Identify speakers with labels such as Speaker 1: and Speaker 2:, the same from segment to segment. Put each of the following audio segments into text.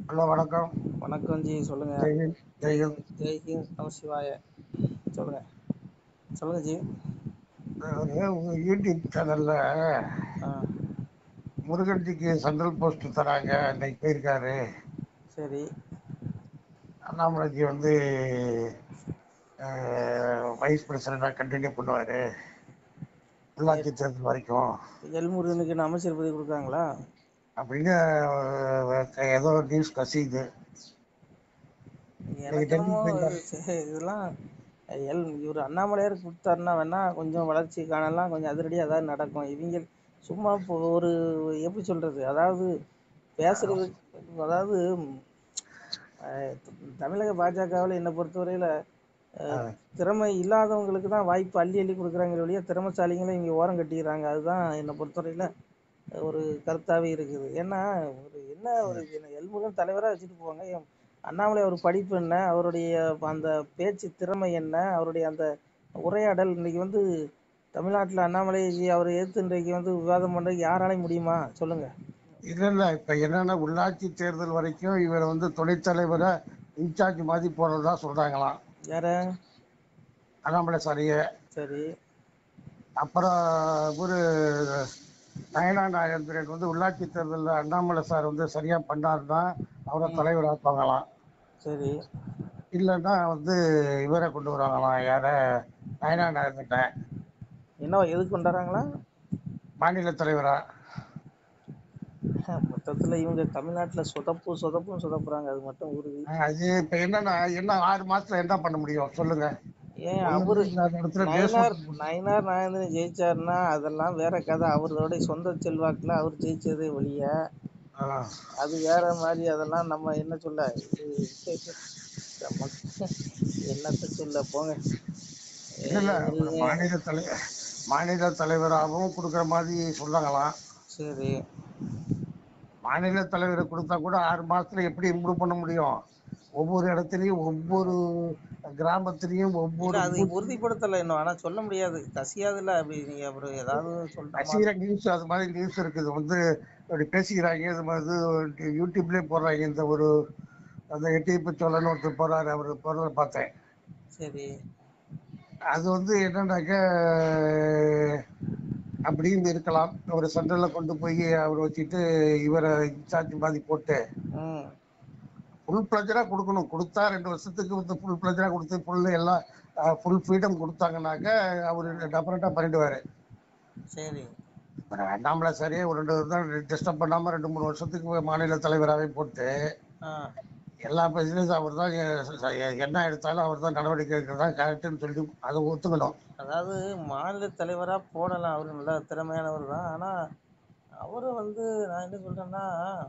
Speaker 1: Hello வணக்கம்
Speaker 2: வணக்கம் G சொல்லுங்க
Speaker 1: ஜெயஹிந்த் ஜெயஹிந்த்
Speaker 2: ஜெய் ஹிந்த் நம சிவாய சொல்லுங்க சொல்லுங்க ஜி
Speaker 1: அதாவது உங்க யூடியூப் சேனல்ல
Speaker 2: ஆ
Speaker 1: முருகன்ஜிக்கு சென்ட்ரல் போஸ்ட் தராங்க இன்னைக்கு போயிருக்காரு
Speaker 2: சரி
Speaker 1: அண்ணாமலைஜி வந்து வைஸ் பிரசிடண்டா கண்டினியூ பண்ணுவாரு உள்ளாட்சி தேர்தல் வரைக்கும்
Speaker 2: எல்முருகனுக்கு என்ன அமைச்சர் பதவி கொடுக்குறாங்களா
Speaker 1: அப்படின்னு அஹ், ஏதோ நியூஸ் கசியுது
Speaker 2: எனக்கு என்னமோ இது சரி, இதெல்லாம் எல் இவர் அண்ணாமலையார் கொடுத்தாருன்னா வேணா கொஞ்சம் வளர்ச்சி காணலாம் கொஞ்சம் அதிரடியாக ஏதாவது நடக்கும் இவங்க சும்மா இப்போ ஒரு எப்படி சொல்றது அதாவது பேசுறது அதாவது அஹ், தமிழக பாஜகவில் என்னை பொறுத்தவரையில அஹ், திறமை இல்லாதவங்களுக்கு தான் வாய்ப்பு அள்ளி அள்ளி கொடுக்குறாங்க வழியா திறமைசாலிகளை இங்கே ஓரம் கட்டிக்கிறாங்க அதுதான் என்னை பொறுத்தவரையில ஒரு கருத்தாவே இருக்குது ஏன்னா ஒரு என்ன ஒரு என்ன எல்முருகன் தலைவராக வச்சுட்டு போவாங்க என் அண்ணாமலை அவர் படிப்பு என்ன அவருடைய அந்த பேச்சு திறமை என்ன அவருடைய அந்த உரையாடல் இன்னைக்கு வந்து தமிழ்நாட்டில் அண்ணாமலை அவர் எதிர்த்து இன்றைக்கு வந்து விவாதம் பண்ணுறதுக்கு யாராலையும் முடியுமா சொல்லுங்க
Speaker 1: இல்ல இல்ல இப்ப என்னன்னா உள்ளாட்சி தேர்தல் வரைக்கும் இவர் வந்து துணைத் தலைவரை இன்சார்ஜ் மாதிரி போறதா சொல்றாங்களாம்
Speaker 2: யார
Speaker 1: அண்ணாமலை சாரிய
Speaker 2: சரி
Speaker 1: அப்புறம் ஒரு நயனா நாகேந்திரன் வந்து உள்ளாட்சி தேர்தலில் அண்ணாமலை சார் வந்து சரியா பண்ணாருன்னா அவரை தலைவர் ஆப்பாங்களாம்
Speaker 2: சரி
Speaker 1: இல்லைன்னா வந்து இவரை கொண்டு வருவாங்களாம் யார நயனா நாகேந்திரன்
Speaker 2: என்ன எதுக்கு கொண்டாடுறாங்களா
Speaker 1: மாநில தலைவரா
Speaker 2: மொத்தத்தில் இவங்க தமிழ்நாட்டில் சொதப்பு சொதப்புன்னு சொதப்புறாங்க அது மட்டும் உறுதி
Speaker 1: அஹ் அது இப்ப என்னன்னா என்ன ஆறு மாசத்துல என்ன பண்ண முடியும் சொல்லுங்க
Speaker 2: ஏன் அவரு
Speaker 1: ஒண்ணுமே இல்லாத இடத்துல பேச
Speaker 2: நயனார் நயனார் நாகேந்திரன் ஜெயிச்சாருன்னா அதெல்லாம் வேற கதை அவரோட சொந்த செல்வாக்குல அவர் ஜெயிச்சதே ஒழிய
Speaker 1: ஆஹ்
Speaker 2: அது வேற மாதிரி அதெல்லாம் நம்ம என்ன சொல்ல இது நம்ம என்னத்த சொல்ல போங்க
Speaker 1: இல்ல இல்ல ஒரு மாநில தலை மாநில தலைவராகவும் கொடுக்குற மாதிரி சொல்றாங்களாம்
Speaker 2: சரி
Speaker 1: மாநில தலைவரை கொடுத்தா கூட ஆறு மாசத்துல எப்படி இம்ப்ரூவ் பண்ண முடியும் ஒவ்வொரு இடத்துலயும் ஒவ்வொரு கிராமத்திலையும்
Speaker 2: இல்ல
Speaker 1: ஒவ்வொரு
Speaker 2: அது உறுதிப்படுத்தல இன்னும் ஆனா சொல்ல முடியாது கசியாதுல்ல அப்படி நீங்க அப்புறம் ஏதாவது சொல்ற மாதிரி
Speaker 1: கசிகிற நியூஸ் அது மாதிரி நியூஸ் இருக்குது வந்து இப்படி பேசிக்கிறாங்க இது மாதிரி யூடியூப்லயே போடுறாங்க இந்த ஒரு அந்த எட்டியப்பு சோழன் ஒருத்தர் போறாரு அவர் போறத பார்த்தேன்
Speaker 2: சரி
Speaker 1: அது வந்து என்னன்னாக்க அப்படின்னு இருக்கலாம் ஒரு சென்டர்ல கொண்டு போய் அவர் வச்சுட்டு இவரை இன்சார்ஜ் மாதிரி போட்டு
Speaker 2: ம்
Speaker 1: ஃபுல் ப்ளஜரா கொடுக்கணும் கொடுத்தா ரெண்டு வருஷத்துக்கு வந்து ஃபுல் ப்ளஜரா கொடுத்து ஃபுல் எல்லாம் ஃபுல் ஃப்ரீடம் கொடுத்தாங்கன்னாக்க அவர் டெஃபரெண்டா பண்ணிடுவாரு
Speaker 2: சரி
Speaker 1: அப்புறம் அண்ணாமலை சரியே ஒரு ரெண்டு வருஷம் டிஸ்டர்ப் பண்ணாம ரெண்டு மூணு வருஷத்துக்கு மாநில தலைவராகவே போட்டு
Speaker 2: ஆ
Speaker 1: எல்லா பிசினஸ் அவர் தான் என்ன எடுத்தாலும் அவர் தான் நடவடிக்கை எடுக்கிறது தான் கரெக்டுன்னு சொல்லி அதை ஒத்துக்கணும்
Speaker 2: அதாவது மாநில தலைவரா போடலாம் அவரு நல்ல திறமையானவர் தான் ஆனா அவரு வந்து நான் என்ன சொல்றேன்னா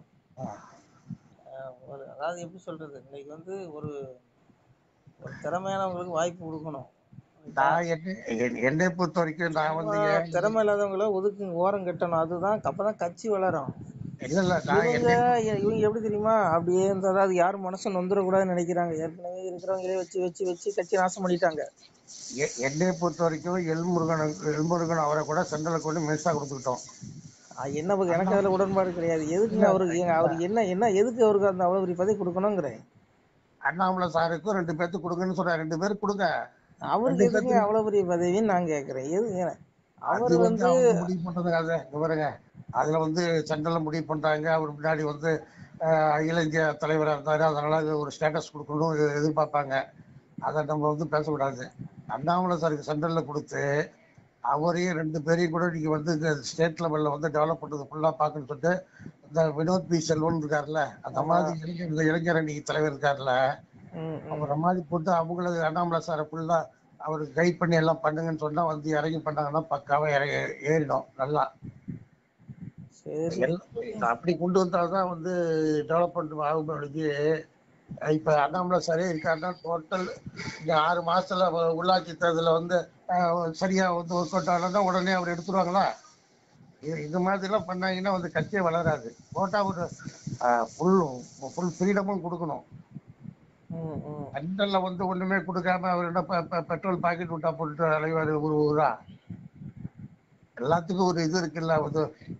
Speaker 2: அஹ், ஒரு அதாவது எப்படி சொல்றது இன்னைக்கு வந்து ஒரு ஒரு திறமையானவங்களுக்கு வாய்ப்பு கொடுக்கணும்
Speaker 1: நான் என்ன என்- என்னை பொறுத்த வரைக்கும் நான் வந்து ஏன்
Speaker 2: திறமை இல்லாதவங்கள ஒதுக்குங்க ஓரம் கட்டணும் அதுதான் அப்பதான் கட்சி வளரும்
Speaker 1: இல்ல இல்ல நான்
Speaker 2: இவங்க
Speaker 1: என்னை
Speaker 2: இவங்க எப்படி தெரியுமா அப்படியே இந்த அதாவது யாரும் மனசு நொந்துடக்கூடாதுன்னு நினைக்கிறாங்க ஏற்கனவே இருக்கிறவங்களே வச்சு வச்சு வச்சு கட்சி நாசம் பண்ணிட்டாங்க
Speaker 1: எ- என்னை பொறுத்த வரைக்கும் எல்முருகன் எல்முருகன் அவரை கூட சென்ட்ரல கொண்டு மினிஸ்டா கொடுத்துக்கிட்டோம்
Speaker 2: அஹ் என்ன ப- எனக்கு அதுல உடன்பாடு கிடையாது எதுக்குங்க அவருக்கு ஏங்க அவருக்கு என்ன என்ன எதுக்கு அவருக்கு அந்த அவ்வளவு பெரிய பதவி கொடுக்கணுங்கிறேன்
Speaker 1: அண்ணாமலை சாருக்கும் ரெண்டு பேர்த்துக்கு கொடுங்கன்னு சொல்றேன் ரெண்டு பேருக்கு கொடுங்க
Speaker 2: அவருக்கு எதுக்கு அவ்வளவு பெரிய பதவின்னு நான் கேக்குறேன் எதுங்க
Speaker 1: அது
Speaker 2: அவர்
Speaker 1: வந்து
Speaker 2: வந்து
Speaker 1: அவங்க முடிவு பண்றது அது இங்க பாருங்க அதுல வந்து சென்ட்ரல்ல முடிவு பண்றாங்க அவர் முன்னாடி வந்து அஹ், அகில இந்திய தலைவரா இருந்தாரு அதனால அது ஒரு ஸ்டேட்டஸ் கொடுக்கணும் எ- எதிர்பார்ப்பாங்க அதை நம்ம வந்து பேசக்கூடாது அண்ணாமலை சாருக்கு சென்ட்ரல்ல கொடுத்து அவரையும் ரெண்டு பேரையும் கூட நீங்க வந்து ஸ்டேட் லெவல்ல வந்து டெவலப் பண்றது ஃபுல்லா பார்க்கணும்னு சொல்லிட்டு இந்த வினோத் பி செல்வன் இருக்காருல்ல அந்த மாதிரி இளைஞர் இந்த இளைஞர் அணி தலைவர் இருக்காருல்ல
Speaker 2: ம், ம்.
Speaker 1: அவரை மாதிரி போட்டு அவங்கள அண்ணாமலை சாரை ஃபுல்லா அவர் கைட் பண்ணி எல்லாம் பண்ணுங்கன்னு சொன்னா வந்து இறங்கி பண்ணாங்கன்னா பக்காவா இறங்கி ஏறிடும் நல்லா
Speaker 2: சரி
Speaker 1: எல்லாம் அப்படி கொண்டு வந்தால்தான் வந்து டெவலப்மெண்ட் ஆகும் ஒழிஞ்சு இப்ப அண்ணாமலை சரியா இருக்காருன்னா டோட்டல் இந்த ஆறு மாசத்துல வ- உள்ளாட்சி தேர்தலில் வந்து அஹ், சரியா வந்து ஒர்க் அவுட் ஆகலன்னா உடனே அவர் எடுத்துருவாங்களா இது இது மாதிரிலாம் பண்ணாங்கன்னா வந்து கட்சியே வளராது போட்டா ஒரு ஃபுல் ஃபுல் ஃப்ரீடமும் கொடுக்கணும்
Speaker 2: ம், ம்.
Speaker 1: சென்ட்ரல்ல வந்து ஒண்ணுமே கொடுக்காம அவர் என்ன பெ- பெ- பெட்ரோல் பாக்கெட் விட்டா போட்டு அலைவாரு ஒரு ஊரா எல்லாத்துக்கும் ஒரு இது இருக்குல்ல ஒரு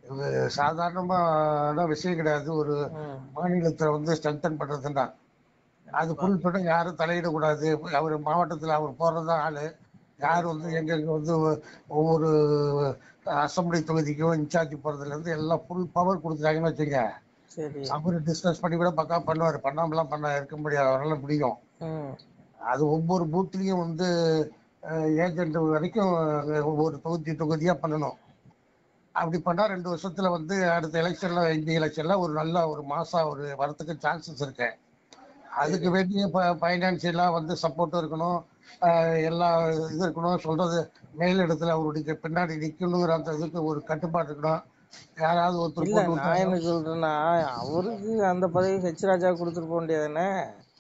Speaker 1: இது சாதாரணமான விஷயம் கிடையாது ஒரு
Speaker 2: ம்
Speaker 1: மாநிலத்தை வந்து ஸ்ட்ரென்தன் பண்றதுன்னா அது ஃபுல் பண்ண யாரும் தலையிடக்கூடாது அவர் மாவட்டத்தில் அவர் போறதுதான் ஆளு யார் வந்து எங்களுக்கு வந்து ஒவ்வொரு அசம்பிளி தொகுதிக்கும் இன்சார்ஜ் போறதுல இருந்து எல்லாம் ஃபுல் பவர் கொடுத்துட்டாங்கன்னு வச்சுங்க
Speaker 2: சரி
Speaker 1: அவரு டிஸ்கஸ் பண்ணி கூட பக்கா பண்ணுவார் பண்ணாமலாம் பண்ண இருக்க முடியாது அவரால் முடியும்
Speaker 2: ம்
Speaker 1: அது ஒவ்வொரு பூத்லயும் வந்து ஏஜென்ட் வரைக்கும் அஹ், ஒவ்வொரு தொகுதி தொகுதியா பண்ணணும் அப்படி பண்ணா ரெண்டு வருஷத்துல வந்து அடுத்த எலெக்ஷன்ல இந்த எலெக்ஷன்ல ஒரு நல்ல ஒரு மாசா ஒரு வரத்துக்கு சான்சஸ் இருக்கு அதுக்கு வேண்டிய ஃபைனான்சியலா வந்து சப்போர்ட் இருக்கணும் அஹ், எல்லா இது இருக்கணும் சொல்றது மேல் இடத்துல அவருடைய பின்னாடி நிக்கணுங்கிற அந்த இதுக்கு ஒரு கட்டுப்பாடு இருக்கணும் யாராவது ஒருத்தர்
Speaker 2: இல்ல
Speaker 1: போட்டு
Speaker 2: நான்
Speaker 1: விட்டா
Speaker 2: என்ன சொல்றேன்னா அவருக்கு அந்த பதவி ஹெச் ராஜா கொடுத்துட்டு போக வேண்டியதானே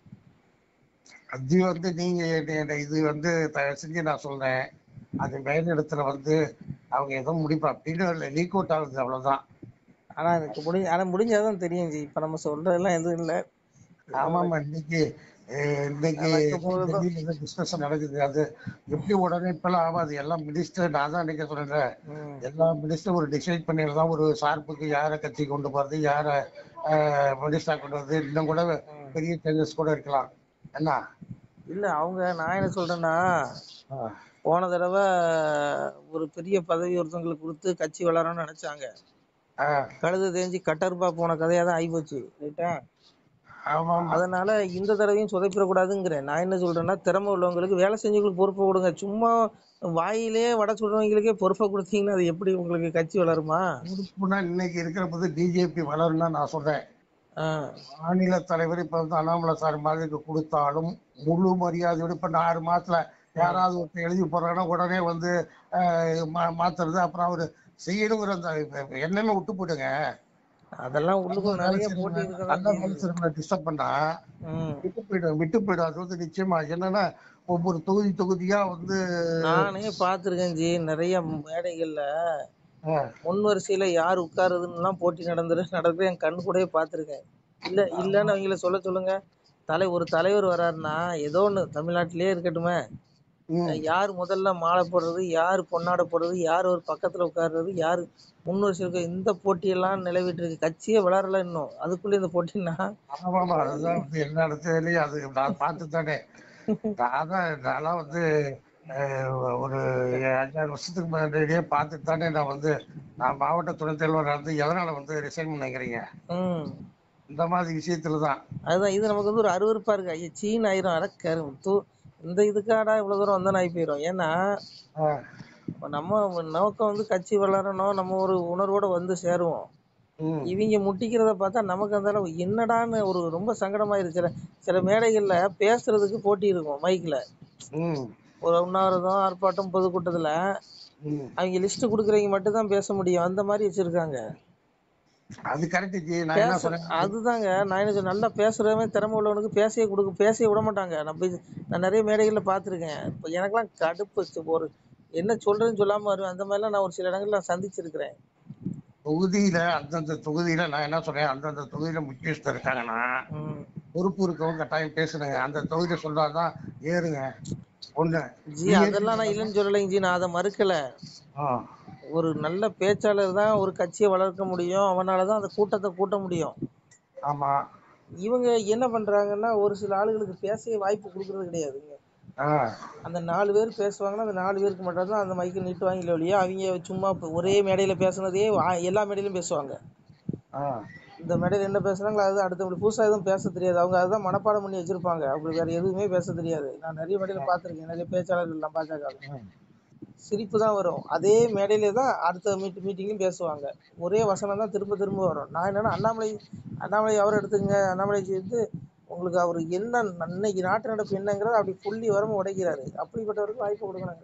Speaker 1: அது வந்து நீங்க என்ன- இது வந்து தயவு செஞ்சு நான் சொல்றேன் அது மேல் இடத்துல வந்து அவங்க ஏதோ முடிப்பா அப்படின்னு லீக் அவுட் ஆகுது அவ்வளவுதான்
Speaker 2: ஆனா எனக்கு முடிஞ்ச ஆனா முடிஞ்சாதான் தெரியும் ஜி இப்ப நம்ம சொல்றதெல்லாம் எதுவும் இல்ல
Speaker 1: ஆமாமா இன்னைக்கு அஹ், இன்னைக்கு
Speaker 2: நடக்க போகுதுதான்.
Speaker 1: டெல்லியில டிஸ்கஷன் நடக்குது அது எப்படி உடனே இப்பெல்லாம் ஆகாது எல்லாம் மினிஸ்டர் நான் தான் இன்னைக்கு சொல்றேன்
Speaker 2: ம்
Speaker 1: எல்லா மினிஸ்டர் ஒரு டிசைட் பண்ணிடலாம் ஒரு சார்புக்கு யாரை கட்சி கொண்டு போறது யாரை மினிஸ்டர் கொண்டு வரது இன்னும் கூட பெரிய சேஞ்சஸ் கூட இருக்கலாம் என்ன
Speaker 2: இல்ல அவங்க நான் என்ன சொல்றேன்னா
Speaker 1: ஆஹ்,
Speaker 2: போன தடவை ஒரு பெரிய பதவி ஒருத்தவங்களுக்கு கொடுத்து கட்சி வளரணும்னு நினைச்சாங்க
Speaker 1: ஆஹ்,
Speaker 2: கழுது தேஞ்சு கட்டருப்பா போன கதையா தான் ஆயிப்போச்சு ரைட்டா
Speaker 1: ஆமா ஆமா
Speaker 2: அதனால இந்த தடவையும் சொதப்பிடக்கூடாதுங்கிறேன் நான் என்ன சொல்றேன்னா திறமை உள்ளவங்களுக்கு வேலை செஞ்சவங்களுக்கு பொறுப்பை கொடுங்க சும்மா வாயிலே வடை சுடுறவங்களுக்கே பொறுப்பை கொடுத்தீங்கன்னா அது எப்படி உங்களுக்கு கட்சி வளருமா
Speaker 1: பொறுப்புனா இன்னைக்கு இருக்கிற போது பிஜேபி வளரும்னா நான் சொல்றேன்
Speaker 2: ஆ,
Speaker 1: மாநில தலைவர் இப்ப வந்து அண்ணாமலை சார் மாதிரி கொடுத்தாலும் முழு மரியாதையோட இப்ப இந்த ஆறு மாசத்துல யாராவது ஒருத்தர் எழுதி போறாங்கன்னா உடனே வந்து ஆஹ், மா- மாத்துறது அப்புறம் அவரு செய்யணுங்கிற அந்த எண்ணமே விட்டு போயிடுங்க
Speaker 2: அதெல்லாம் உள்ளுக்குள்ள நிறைய போட்டி
Speaker 1: நல்ல
Speaker 2: இருக்கதான்
Speaker 1: மனுஷர்களை டிஸ்டர்ப் பண்ணா
Speaker 2: ம்
Speaker 1: விட்டு போயிடும் விட்டு போயிடும் அது வந்து நிச்சயமா என்னன்னா ஒவ்வொரு தொகுதி தொகுதியா வந்து
Speaker 2: நானே பார்த்திருக்கேன் ஜி நிறைய மேடைகள்ல
Speaker 1: ஆஹ்,
Speaker 2: முன் வரிசையில யார் உட்காருதுன்னு எல்லாம் போட்டி நடந்துரு நடக்குது என் கண் கூடயே பார்த்திருக்கேன் இல்ல இல்லன்னு அவங்கள சொல்ல சொல்லுங்க தலை ஒரு தலைவர் வராருன்னா ஏதோ ஒண்ணு தமிழ்நாட்டிலேயே இருக்கட்டுமே
Speaker 1: ம்,
Speaker 2: யார் முதல்ல மாலை போடுறது யார் பொன்னாடை போடுறது யார் ஒரு பக்கத்துல உட்கார்றது யார் முன் வரிசையில் இருக்க இந்த போட்டியெல்லாம் நிலவிட்டு இருக்கு கட்சியே வளரல இன்னும் அதுக்குள்ள இந்த போட்டின்னா
Speaker 1: ஆமா ஆமா அதுதான் வந்து எல்லா இடத்துலயும் அது நான் பார்த்து தானே நான் தான் நான்லாம் வந்து அஹ், ஒரு அஞ்சாறு வருஷத்துக்கு முன்னாடியே பார்த்துட்டு தானே நான் வந்து நான் மாவட்ட துணைத் தலைவர் வந்து எதனால வந்து ரிசைன் பண்ணிக்கிறீங்க
Speaker 2: ம்
Speaker 1: இந்த மாதிரி விஷயத்துல தான்
Speaker 2: அதுதான் இது நமக்கு வந்து ஒரு அருவருப்பா இருக்கு ஐயா சீன் ஆயிரும் அடக்கரு தூ இந்த இதுக்காடா இவ்வளவு தூரம் வந்தோன்னு ஆகி போயிடும் ஏன்னா
Speaker 1: ஆஹ்,
Speaker 2: இப்ப நம்ம நோக்கம் வந்து கட்சி வளரணும் நம்ம ஒரு உணர்வோட வந்து சேருவோம்
Speaker 1: ம்,
Speaker 2: இவங்க முட்டிக்கிறத பார்த்தா நமக்கு அந்த அளவு என்னடான்னு ஒரு ரொம்ப சங்கடமாயிருச்சு சில சில மேடைகள்ல பேசுறதுக்கு போட்டி இருக்கும் மைக்ல
Speaker 1: ம்,
Speaker 2: ஒரு உண்ணாவிரதம் ஆர்ப்பாட்டம் பொதுக்கூட்டத்துல
Speaker 1: ம்.
Speaker 2: அவங்க லிஸ்ட் கொடுக்குறவங்க மட்டும் தான் பேச முடியும் அந்த மாதிரி வச்சிருக்காங்க
Speaker 1: அது கரெக்ட் ஜி நான் என்ன
Speaker 2: பேச
Speaker 1: சொன்னேன்
Speaker 2: அதுதாங்க நான் என்ன சொல்றேன், நல்லா பேசுறவன் திறமை உள்ளவனுக்கு பேசவே கொடுக்க பேசவே விட மாட்டாங்க நம்ம இது- நான் நிறைய மேடைகள்ல பார்த்திருக்கேன் இப்போ எனக்கெல்லாம் கடுப்பு ச்சு, ஒரு என்ன சொல்றேன்னு சொல்லாம வருவேன் அந்த மாதிரிலாம் நான் ஒரு சில இடங்கள்ல நான் சந்திச்சிருக்கிறேன்
Speaker 1: தொகுதியில அந்தந்த தொகுதியில நான் என்ன சொல்றேன் அந்தந்த தொகுதியில முக்கியஸ்தர் இருக்காங்கன்னா
Speaker 2: ம்.
Speaker 1: பொறுப்பு இருக்கவங்க கட்டாயம் பேசுனுங்க அந்த தொகுதியில சொல்றாதான் ஏறுங்க ஒண்ணு
Speaker 2: ஜி அதெல்லாம் நான் இல்லைன்னு சொல்லலைங்க ஜி நான் அதை மறுக்கல
Speaker 1: ஆ,
Speaker 2: ஒரு நல்ல பேச்சாளர் தான் ஒரு கட்சியை வளர்க்க முடியும் அவனால தான் அந்த கூட்டத்தை கூட்ட முடியும்
Speaker 1: ஆமா
Speaker 2: இவங்க என்ன பண்றாங்கன்னா ஒரு சில ஆளுகளுக்கு பேசவே வாய்ப்பு கொடுக்கறது கிடையாதுங்க
Speaker 1: ஆ,
Speaker 2: அந்த நாலு பேர் பேசுவாங்கன்னா அந்த நாலு பேருக்கு மட்டும் தான் அந்த மைக்கை நீட்டுவாங்க ஒழிய அவங்க சும்மா இப்ப ஒரே மேடையில பேசுனதே வா- எல்லா மேடையிலும் பேசுவாங்க
Speaker 1: ஆ,
Speaker 2: இந்த மேடையில என்ன பேசுறாங்களோ அது அடுத்தவங்களுக்கு புதுசா எதுவும் பேச தெரியாது அவங்க அதுதான் மனப்பாடம் பண்ணி வச்சிருப்பாங்க அப்படி வேற எதுவுமே பேச தெரியாது நான் நிறைய மேடையில பார்த்திருக்கேன் நிறைய பேச்சாளர்கள் எல்லாம் பாஜக
Speaker 1: ம்.
Speaker 2: சிரிப்பு தான் வரும் அதே மேடையில தான் அடுத்த மீட் மீட்டிங்லயும் பேசுவாங்க ஒரே வசனம் தான் திரும்ப திரும்ப வரும் நான் என்னன்னா அண்ணாமலை அண்ணாமலை அவர் எடுத்துங்க அண்ணாமலை வந்து உங்களுக்கு அவர் என்ன இன்னைக்கு நாட்டு நடப்பு என்னங்கிறத அப்படி புள்ளி வரம உடைக்கிறாரு அப்படிப்பட்டவருக்கு வாய்ப்பு கொடுக்கணுங்க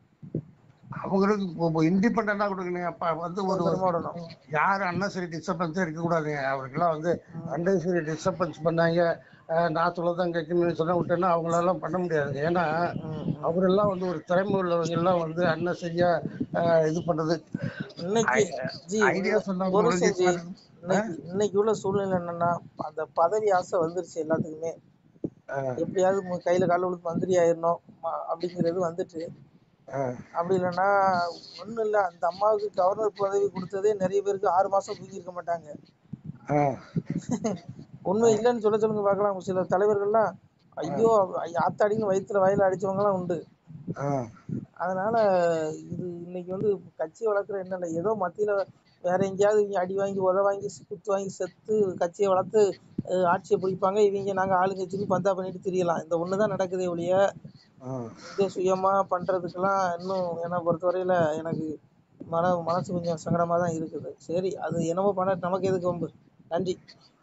Speaker 1: அவங்களுக்கு இண்டிபெண்டா கொடுக்கணுங்க அப்ப வந்து ஒரு
Speaker 2: சுதந்திரமா விடணும்
Speaker 1: யார் அன்னசரி டிஸ்டர்பன்ஸே இருக்க கூடாதுங்க அவருக்கெல்லாம் வந்து அன்னசரி டிஸ்டர்பன்ஸ் பண்ணாங்க அஹ், நான் சொல்லதான் கேட்கணும்னு சொன்னா விட்டேன்னா அவங்களால பண்ண முடியாதுங்க ஏன்னா
Speaker 2: ம்.
Speaker 1: அவரெல்லாம் வந்து ஒரு திறமை உள்ளவங்க எல்லாம் வந்து அன்னசரியா அஹ், இது பண்றது
Speaker 2: இன்னைக்கு ஜி
Speaker 1: ஐடியா சொன்னவங்க
Speaker 2: ஒரு
Speaker 1: ஒழுங்கா
Speaker 2: ஜி
Speaker 1: பாருங்க.
Speaker 2: இன்னைக்கு இன்னைக்கு உள்ள சூழ்நிலை என்னன்னா அந்த பதவி ஆசை வந்துருச்சு எல்லாத்துக்குமே
Speaker 1: அஹ்,
Speaker 2: எப்படியாவது மு- கையில கால விழுத்து மந்திரி ஆயிரணும் ம- அப்படிங்கிறது வந்துட்டு
Speaker 1: ஆ,
Speaker 2: அப்படி இல்லைன்னா ஒண்ணும் இல்ல அந்த அம்மாவுக்கு கவர்னர் பதவி கொடுத்ததே நிறைய பேருக்கு ஆறு மாசம் தூங்கியிருக்க மாட்டாங்க
Speaker 1: ஆ,
Speaker 2: உண்மை இல்லைன்னு சொல்ல சொல்லுங்க பார்க்கலாம் சில தலைவர்கள்லாம் ஐயோ ஐ- ஆத்தாடின்னு வயித்துல வயல அடிச்சவங்க எல்லாம் உண்டு
Speaker 1: ஆ,
Speaker 2: அதனால இது இன்னைக்கு வந்து கட்சி வளர்க்குற என்ன இல்லை ஏதோ மத்தியில வேற எங்கேயாவது இவங்க அடி வாங்கி உத வாங்கி குத்து வாங்கி செத்து கட்சியை வளர்த்து அஹ், ஆட்சியை பிடிப்பாங்க இவங்க நாங்க ஆளுங்கட்சின்னு பந்தா பண்ணிட்டு திரியலாம் இந்த ஒண்ணுதான் நடக்குதே ஒழிய
Speaker 1: ஆ.
Speaker 2: இங்கே சுயமா பண்றதுக்கெல்லாம் இன்னும் என்னை பொறுத்தவரையில எனக்கு மன மனசு கொஞ்சம் சங்கடமா தான் இருக்குது சரி அது என்னமோ பண்ண நமக்கு எதுக்கு வம்பு நன்றி